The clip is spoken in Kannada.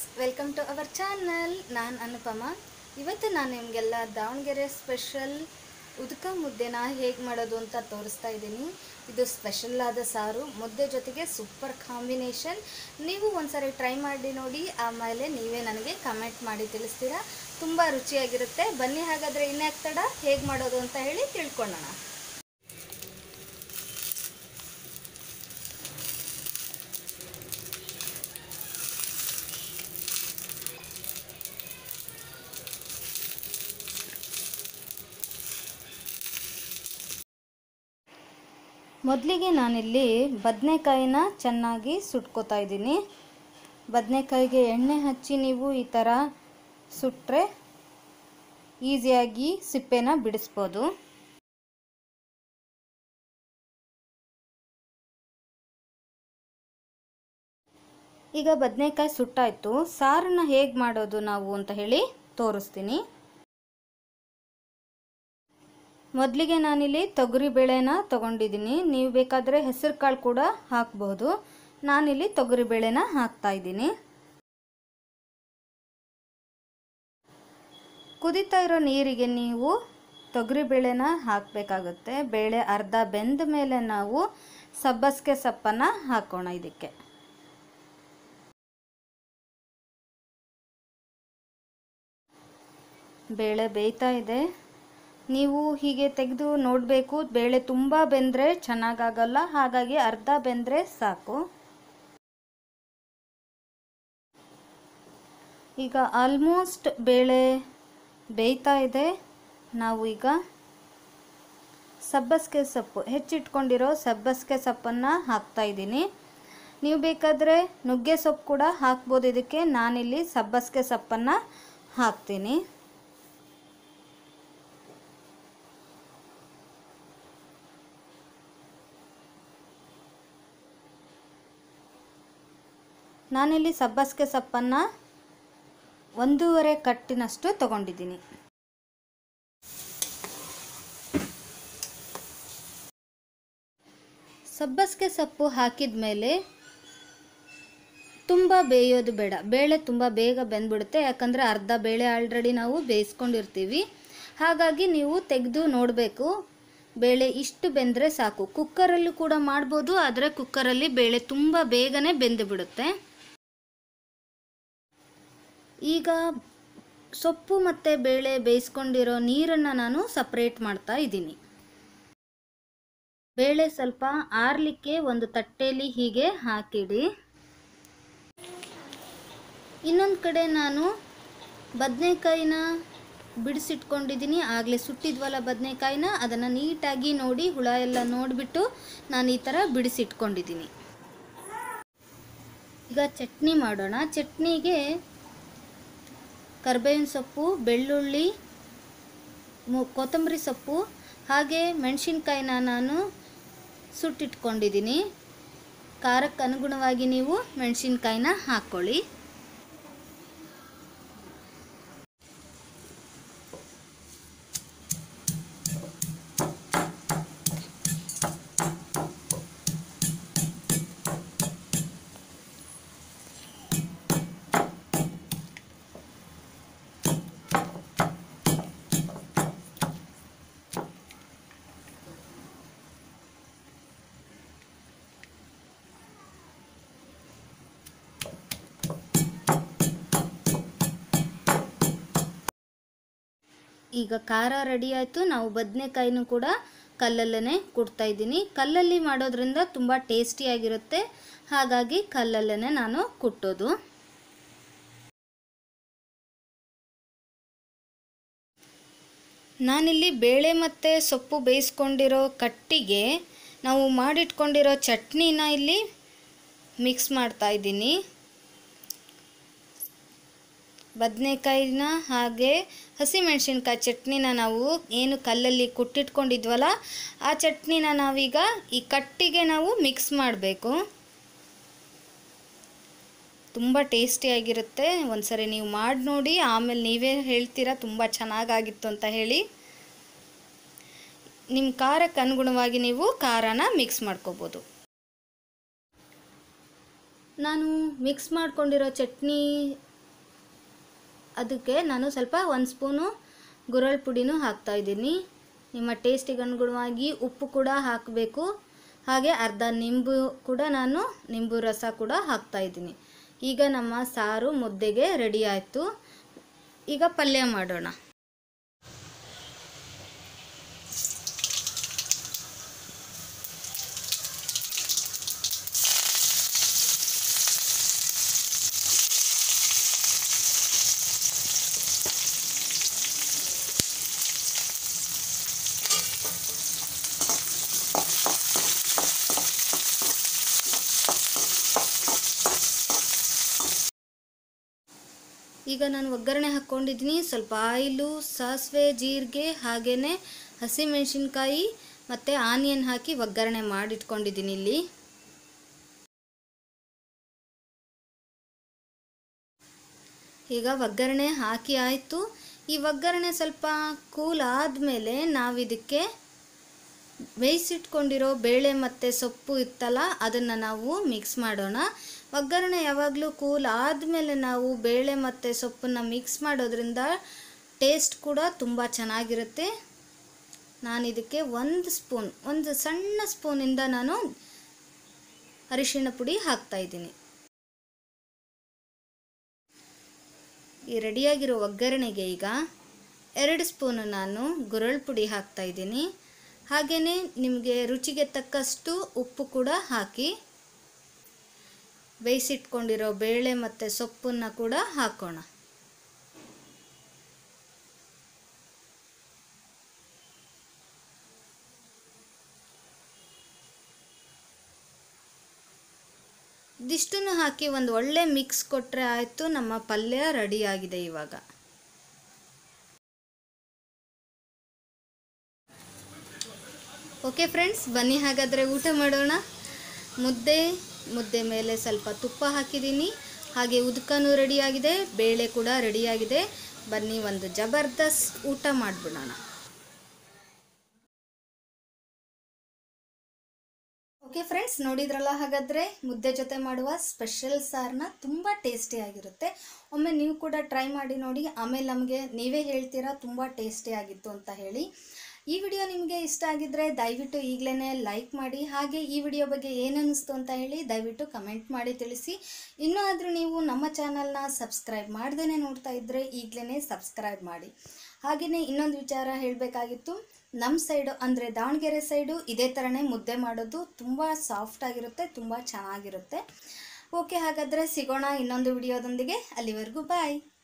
ವೆಲ್ಕಮ್ ಟು ಅವರ್ ಚಾನಲ್ ನಾನು ಅನುಪಮ ಇವತ್ತು ನಾನು ನಿಮಗೆಲ್ಲ ದಾವಣಗೆರೆ ಸ್ಪೆಷಲ್ ಉದ್ಕ ಮುದ್ದೆನ ಹೇಗೆ ಮಾಡೋದು ಅಂತ ತೋರಿಸ್ತಾ ಇದ್ದೀನಿ ಇದು ಸ್ಪೆಷಲ್ ಆದ ಸಾರು ಮುದ್ದೆ ಜೊತೆಗೆ ಸೂಪರ್ ಕಾಂಬಿನೇಷನ್ ನೀವು ಒಂದ್ಸರಿ ಟ್ರೈ ಮಾಡಿ ನೋಡಿ ಆಮೇಲೆ ನೀವೇ ನನಗೆ ಕಮೆಂಟ್ ಮಾಡಿ ತಿಳಿಸ್ತೀರಾ ತುಂಬ ರುಚಿಯಾಗಿರುತ್ತೆ ಬನ್ನಿ ಹಾಗಾದರೆ ಇನ್ಯಾಕ್ ತಡ ಹೇಗೆ ಮಾಡೋದು ಅಂತ ಹೇಳಿ ತಿಳ್ಕೊಳ್ಳೋಣ ಮೊದಲಿಗೆ ನಾನಿಲ್ಲಿ ಬದನೆಕಾಯಿನ ಚೆನ್ನಾಗಿ ಸುಟ್ಕೋತಾ ಇದ್ದೀನಿ ಬದನೆಕಾಯಿಗೆ ಎಣ್ಣೆ ಹಚ್ಚಿ ನೀವು ಈ ಥರ ಸುಟ್ಟರೆ ಈಸಿಯಾಗಿ ಸಿಪ್ಪೆನ ಬಿಡಿಸ್ಬೋದು ಈಗ ಬದನೆಕಾಯಿ ಸುಟ್ಟಾಯಿತು ಸಾರನ್ನ ಹೇಗೆ ಮಾಡೋದು ನಾವು ಅಂತ ಹೇಳಿ ತೋರಿಸ್ತೀನಿ ಮೊದಲಿಗೆ ನಾನಿಲ್ಲಿ ತೊಗರಿ ಬೇಳೆನ ತೊಗೊಂಡಿದ್ದೀನಿ ನೀವು ಬೇಕಾದರೆ ಹೆಸರು ಕಾಳು ಕೂಡ ಹಾಕ್ಬೋದು ನಾನಿಲ್ಲಿ ತೊಗರಿ ಬೇಳೆನ ಹಾಕ್ತಾ ಇದ್ದೀನಿ ಕುದೀತಾ ಇರೋ ನೀರಿಗೆ ನೀವು ತೊಗರಿ ಬೇಳೆನ ಹಾಕಬೇಕಾಗುತ್ತೆ ಬೇಳೆ ಅರ್ಧ ಬೆಂದ ಮೇಲೆ ನಾವು ಸಬ್ಬಸಿಗೆ ಸೊಪ್ಪನ್ನು ಹಾಕೋಣ ಇದಕ್ಕೆ ಬೇಳೆ ಬೇಯ್ತಾ ಇದೆ ನೀವು ಹೀಗೆ ತೆಗೆದು ನೋಡಬೇಕು ಬೇಳೆ ತುಂಬ ಬೆಂದರೆ ಚೆನ್ನಾಗಾಗಲ್ಲ ಹಾಗಾಗಿ ಅರ್ಧ ಬೆಂದರೆ ಸಾಕು ಈಗ ಆಲ್ಮೋಸ್ಟ್ ಬೇಳೆ ಬೇಯ್ತಾ ಇದೆ ನಾವು ಈಗ ಸಬ್ಬಸಿಗೆ ಸೊಪ್ಪು ಹೆಚ್ಚಿಟ್ಕೊಂಡಿರೋ ಸಬ್ಬಸಿಗೆ ಸೊಪ್ಪನ್ನು ಹಾಕ್ತಾ ಇದ್ದೀನಿ ನೀವು ಬೇಕಾದರೆ ನುಗ್ಗೆ ಸೊಪ್ಪು ಕೂಡ ಹಾಕ್ಬೋದು ಇದಕ್ಕೆ ನಾನಿಲ್ಲಿ ಸಬ್ಬಸಿಗೆ ಸೊಪ್ಪನ್ನು ಹಾಕ್ತೀನಿ ನಾನಿಲ್ಲಿ ಸಬ್ಬಸಿಗೆ ಸೊಪ್ಪನ್ನು ಒಂದೂವರೆ ಕಟ್ಟಿನಷ್ಟು ತಗೊಂಡಿದ್ದೀನಿ ಸಬ್ಬಸಿಗೆ ಸೊಪ್ಪು ಹಾಕಿದ ಮೇಲೆ ತುಂಬ ಬೇಯೋದು ಬೇಡ ಬೇಳೆ ತುಂಬ ಬೇಗ ಬೆಂದ್ಬಿಡುತ್ತೆ ಯಾಕಂದರೆ ಅರ್ಧ ಬೇಳೆ ಆಲ್ರೆಡಿ ನಾವು ಬೇಯಿಸ್ಕೊಂಡಿರ್ತೀವಿ ಹಾಗಾಗಿ ನೀವು ತೆಗೆದು ನೋಡಬೇಕು ಬೇಳೆ ಇಷ್ಟು ಬೆಂದರೆ ಸಾಕು ಕುಕ್ಕರಲ್ಲೂ ಕೂಡ ಮಾಡ್ಬೋದು ಆದರೆ ಕುಕ್ಕರಲ್ಲಿ ಬೇಳೆ ತುಂಬ ಬೇಗನೆ ಬೆಂದು ಬಿಡುತ್ತೆ ಈಗ ಸೊಪ್ಪು ಮತ್ತು ಬೇಳೆ ಬೇಯಿಸ್ಕೊಂಡಿರೋ ನೀರನ್ನು ನಾನು ಸಪ್ರೇಟ್ ಮಾಡ್ತಾ ಇದ್ದೀನಿ ಬೇಳೆ ಸ್ವಲ್ಪ ಆರಲಿಕ್ಕೆ ಒಂದು ತಟ್ಟೆಯಲ್ಲಿ ಹೀಗೆ ಹಾಕಿಡಿ ಇನ್ನೊಂದು ಕಡೆ ನಾನು ಬದನೆಕಾಯಿನ ಬಿಡಿಸಿಟ್ಕೊಂಡಿದ್ದೀನಿ ಆಗಲೇ ಸುಟ್ಟಿದ್ವಲ್ಲ ಬದನೆಕಾಯಿನ ಅದನ್ನು ನೀಟಾಗಿ ನೋಡಿ ಹುಳ ಎಲ್ಲ ನೋಡಿಬಿಟ್ಟು ನಾನು ಈ ಥರ ಬಿಡಿಸಿಟ್ಕೊಂಡಿದ್ದೀನಿ ಈಗ ಚಟ್ನಿ ಮಾಡೋಣ ಚಟ್ನಿಗೆ ಕರ್ಬೇವಿನ ಸೊಪ್ಪು ಬೆಳ್ಳುಳ್ಳಿ ಮು ಕೊತ್ತಂಬರಿ ಸೊಪ್ಪು ಹಾಗೆ ಮೆಣಸಿನ್ಕಾಯಿನ ನಾನು ಸುಟ್ಟಿಟ್ಕೊಂಡಿದ್ದೀನಿ ಖಾರಕ್ಕೆ ಅನುಗುಣವಾಗಿ ನೀವು ಮೆಣಸಿನ್ಕಾಯಿನ ಹಾಕ್ಕೊಳ್ಳಿ ಈಗ ಖಾರ ರೆಡಿ ಆಯಿತು ನಾವು ಬದನೆಕಾಯಿನೂ ಕೂಡ ಕಲ್ಲಲ್ಲೇ ಕುಡ್ತಾ ಇದ್ದೀನಿ ಕಲ್ಲಲ್ಲಿ ಮಾಡೋದ್ರಿಂದ ತುಂಬ ಟೇಸ್ಟಿಯಾಗಿರುತ್ತೆ ಹಾಗಾಗಿ ಕಲ್ಲಲ್ಲೇ ನಾನು ಕುಟ್ಟೋದು ನಾನಿಲ್ಲಿ ಬೇಳೆ ಮತ್ತು ಸೊಪ್ಪು ಬೇಯಿಸ್ಕೊಂಡಿರೋ ಕಟ್ಟಿಗೆ ನಾವು ಮಾಡಿಟ್ಕೊಂಡಿರೋ ಚಟ್ನಿನ ಇಲ್ಲಿ ಮಿಕ್ಸ್ ಮಾಡ್ತಾ ಇದ್ದೀನಿ ಬದನೆಕಾಯಿನ ಹಾಗೆ ಹಸಿಮೆಣಸಿನ್ಕಾಯಿ ಚಟ್ನಿನ ನಾವು ಏನು ಕಲ್ಲಲ್ಲಿ ಕುಟ್ಟಿಟ್ಕೊಂಡಿದ್ವಲ್ಲ ಆ ಚಟ್ನಿನ ನಾವೀಗ ಈ ಕಟ್ಟಿಗೆ ನಾವು ಮಿಕ್ಸ್ ಮಾಡಬೇಕು ತುಂಬ ಟೇಸ್ಟಿಯಾಗಿರುತ್ತೆ ಒಂದ್ಸರಿ ನೀವು ಮಾಡಿ ನೋಡಿ ಆಮೇಲೆ ನೀವೇ ಹೇಳ್ತೀರಾ ತುಂಬ ಚೆನ್ನಾಗಾಗಿತ್ತು ಅಂತ ಹೇಳಿ ನಿಮ್ಮ ಖಾರಕ್ಕೆ ಅನುಗುಣವಾಗಿ ನೀವು ಖಾರನ ಮಿಕ್ಸ್ ಮಾಡ್ಕೋಬೋದು ನಾನು ಮಿಕ್ಸ್ ಮಾಡ್ಕೊಂಡಿರೋ ಚಟ್ನಿ ಅದಕ್ಕೆ ನಾನು ಸ್ವಲ್ಪ ಒಂದು ಸ್ಪೂನು ಗುರಳ್ ಪುಡಿನೂ ಹಾಕ್ತಾ ಇದ್ದೀನಿ ನಿಮ್ಮ ಟೇಸ್ಟಿಗೆ ಅನುಗುಣವಾಗಿ ಉಪ್ಪು ಕೂಡ ಹಾಕಬೇಕು ಹಾಗೆ ಅರ್ಧ ನಿಂಬು ಕೂಡ ನಾನು ನಿಂಬು ರಸ ಕೂಡ ಹಾಕ್ತಾ ಇದ್ದೀನಿ ಈಗ ನಮ್ಮ ಸಾರು ಮುದ್ದೆಗೆ ರೆಡಿ ಆಯಿತು ಈಗ ಪಲ್ಯ ಮಾಡೋಣ ಈಗ ನಾನು ಒಗ್ಗರಣೆ ಹಾಕ್ಕೊಂಡಿದ್ದೀನಿ ಸ್ವಲ್ಪ ಆಯಿಲು ಸಾಸಿವೆ ಜೀರಿಗೆ ಹಾಗೆಯೇ ಹಸಿಮೆಣಸಿನ್ಕಾಯಿ ಮತ್ತು ಆನಿಯನ್ ಹಾಕಿ ಒಗ್ಗರಣೆ ಮಾಡಿಟ್ಕೊಂಡಿದ್ದೀನಿ ಇಲ್ಲಿ ಈಗ ಒಗ್ಗರಣೆ ಹಾಕಿ ಆಯಿತು ಈ ಒಗ್ಗರಣೆ ಸ್ವಲ್ಪ ಕೂಲ್ ಆದಮೇಲೆ ನಾವಿದಕ್ಕೆ ಬೇಯಿಸಿಟ್ಕೊಂಡಿರೋ ಬೇಳೆ ಮತ್ತು ಸೊಪ್ಪು ಇತ್ತಲ್ಲ ಅದನ್ನು ನಾವು ಮಿಕ್ಸ್ ಮಾಡೋಣ ಒಗ್ಗರಣೆ ಯಾವಾಗಲೂ ಕೂಲ್ ಆದಮೇಲೆ ನಾವು ಬೇಳೆ ಮತ್ತು ಸೊಪ್ಪನ್ನು ಮಿಕ್ಸ್ ಮಾಡೋದ್ರಿಂದ ಟೇಸ್ಟ್ ಕೂಡ ತುಂಬ ಚೆನ್ನಾಗಿರುತ್ತೆ ನಾನು ಇದಕ್ಕೆ ಒಂದು ಸ್ಪೂನ್ ಒಂದು ಸಣ್ಣ ಸ್ಪೂನಿಂದ ನಾನು ಅರಿಶಿಣ ಪುಡಿ ಹಾಕ್ತಾಯಿದ್ದೀನಿ ಈ ರೆಡಿಯಾಗಿರೋ ಒಗ್ಗರಣೆಗೆ ಈಗ ಎರಡು ಸ್ಪೂನು ನಾನು ಗುರಳ್ ಪುಡಿ ಹಾಕ್ತಾಯಿದ್ದೀನಿ ಹಾಗೆಯೇ ನಿಮಗೆ ರುಚಿಗೆ ತಕ್ಕಷ್ಟು ಉಪ್ಪು ಕೂಡ ಹಾಕಿ ಬೇಯಿಸಿಟ್ಕೊಂಡಿರೋ ಬೇಳೆ ಮತ್ತು ಸೊಪ್ಪನ್ನು ಕೂಡ ಹಾಕೋಣ ಇದಿಷ್ಟನ್ನು ಹಾಕಿ ಒಂದು ಒಳ್ಳೆ ಮಿಕ್ಸ್ ಕೊಟ್ಟರೆ ಆಯಿತು ನಮ್ಮ ಪಲ್ಯ ರೆಡಿಯಾಗಿದೆ ಇವಾಗ ಓಕೆ ಫ್ರೆಂಡ್ಸ್ ಬನ್ನಿ ಹಾಗಾದರೆ ಊಟ ಮಾಡೋಣ ಮುದ್ದೆ ಮುದ್ದೆ ಮೇಲೆ ಸ್ವಲ್ಪ ತುಪ್ಪ ಹಾಕಿದ್ದೀನಿ ಹಾಗೆ ಉದ್ಕನೂ ರೆಡಿಯಾಗಿದೆ ಬೇಳೆ ಕೂಡ ರೆಡಿಯಾಗಿದೆ ಬನ್ನಿ ಒಂದು ಜಬರ್ದಸ್ತ್ ಊಟ ಮಾಡಿಬಿಡೋಣ ಓಕೆ ಫ್ರೆಂಡ್ಸ್ ನೋಡಿದ್ರಲ್ಲ ಹಾಗಾದರೆ ಮುದ್ದೆ ಜೊತೆ ಮಾಡುವ ಸ್ಪೆಷಲ್ ಸಾರನ್ನ ತುಂಬ ಟೇಸ್ಟಿಯಾಗಿರುತ್ತೆ ಒಮ್ಮೆ ನೀವು ಕೂಡ ಟ್ರೈ ಮಾಡಿ ನೋಡಿ ಆಮೇಲೆ ನಮಗೆ ನೀವೇ ಹೇಳ್ತೀರಾ ತುಂಬ ಟೇಸ್ಟಿಯಾಗಿತ್ತು ಅಂತ ಹೇಳಿ ಈ ವಿಡಿಯೋ ನಿಮಗೆ ಇಷ್ಟ ಆಗಿದ್ದರೆ ದಯವಿಟ್ಟು ಈಗಲೇ ಲೈಕ್ ಮಾಡಿ ಹಾಗೆ ಈ ವಿಡಿಯೋ ಬಗ್ಗೆ ಏನನ್ನಿಸ್ತು ಅಂತ ಹೇಳಿ ದಯವಿಟ್ಟು ಕಮೆಂಟ್ ಮಾಡಿ ತಿಳಿಸಿ ಇನ್ನೂ ಆದರೂ ನೀವು ನಮ್ಮ ಚಾನಲ್ನ ಸಬ್ಸ್ಕ್ರೈಬ್ ಮಾಡ್ದೇ ನೋಡ್ತಾ ಇದ್ದರೆ ಈಗಲೇ ಸಬ್ಸ್ಕ್ರೈಬ್ ಮಾಡಿ ಹಾಗೆಯೇ ಇನ್ನೊಂದು ವಿಚಾರ ಹೇಳಬೇಕಾಗಿತ್ತು ನಮ್ಮ ಸೈಡು ಅಂದರೆ ದಾವಣಗೆರೆ ಸೈಡು ಇದೇ ಥರನೇ ಮುದ್ದೆ ಮಾಡೋದು ತುಂಬ ಸಾಫ್ಟ್ ಆಗಿರುತ್ತೆ ತುಂಬ ಚೆನ್ನಾಗಿರುತ್ತೆ ಓಕೆ ಹಾಗಾದರೆ ಸಿಗೋಣ ಇನ್ನೊಂದು ವಿಡಿಯೋದೊಂದಿಗೆ ಅಲ್ಲಿವರೆಗೂ ಬಾಯ್